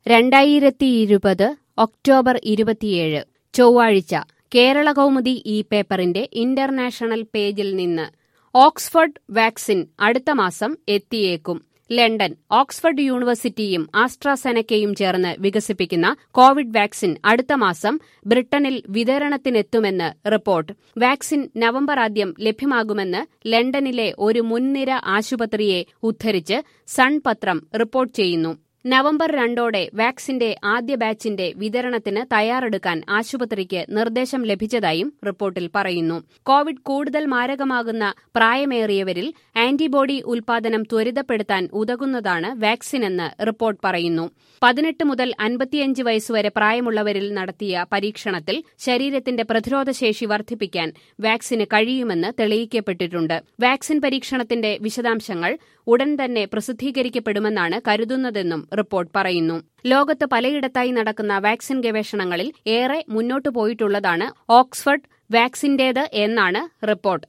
രണ്ടായിരത്തി ഇരുപത് ഒക്ടോബർ ഇരുപത്തിയേഴ് ചൊവ്വാഴ്ച കേരള കൗമുദി ഈ പേപ്പറിന്റെ ഇന്റർനാഷണൽ പേജിൽ നിന്ന് ഓക്സ്ഫോർഡ് വാക്സിൻ അടുത്ത മാസം എത്തിയേക്കും ലണ്ടൻ ഓക്സ്ഫോർഡ് യൂണിവേഴ്സിറ്റിയും ആസ്ട്രാസെനക്കയും ചേർന്ന് വികസിപ്പിക്കുന്ന കോവിഡ് വാക്സിൻ അടുത്ത മാസം ബ്രിട്ടനിൽ വിതരണത്തിനെത്തുമെന്ന് റിപ്പോർട്ട് വാക്സിൻ നവംബർ ആദ്യം ലഭ്യമാകുമെന്ന് ലണ്ടനിലെ ഒരു മുൻനിര ആശുപത്രിയെ ഉദ്ധരിച്ച് സൺ പത്രം റിപ്പോർട്ട് ചെയ്യുന്നു നവംബർ രണ്ടോടെ വാക്സിന്റെ ആദ്യ ബാച്ചിന്റെ വിതരണത്തിന് തയ്യാറെടുക്കാൻ ആശുപത്രിക്ക് നിർദ്ദേശം ലഭിച്ചതായും റിപ്പോർട്ടിൽ പറയുന്നു കോവിഡ് കൂടുതൽ മാരകമാകുന്ന പ്രായമേറിയവരിൽ ആന്റിബോഡി ഉൽപാദനം ത്വരിതപ്പെടുത്താൻ ഉതകുന്നതാണ് വാക്സിനെന്ന് റിപ്പോർട്ട് പറയുന്നു പതിനെട്ട് മുതൽ അൻപത്തിയഞ്ച് വയസ്സുവരെ പ്രായമുള്ളവരിൽ നടത്തിയ പരീക്ഷണത്തിൽ ശരീരത്തിന്റെ പ്രതിരോധശേഷി വർദ്ധിപ്പിക്കാൻ വാക്സിന് കഴിയുമെന്ന് തെളിയിക്കപ്പെട്ടിട്ടുണ്ട് വാക്സിൻ പരീക്ഷണത്തിന്റെ വിശദാംശങ്ങൾ ഉടൻ തന്നെ പ്രസിദ്ധീകരിക്കപ്പെടുമെന്നാണ് കരുതുന്നതെന്നും റിപ്പോർട്ട് പറയുന്നു ലോകത്ത് പലയിടത്തായി നടക്കുന്ന വാക്സിൻ ഗവേഷണങ്ങളിൽ ഏറെ മുന്നോട്ടു പോയിട്ടുള്ളതാണ് ഓക്സ്ഫോർഡ് വാക്സിന്റേത് എന്നാണ് റിപ്പോർട്ട്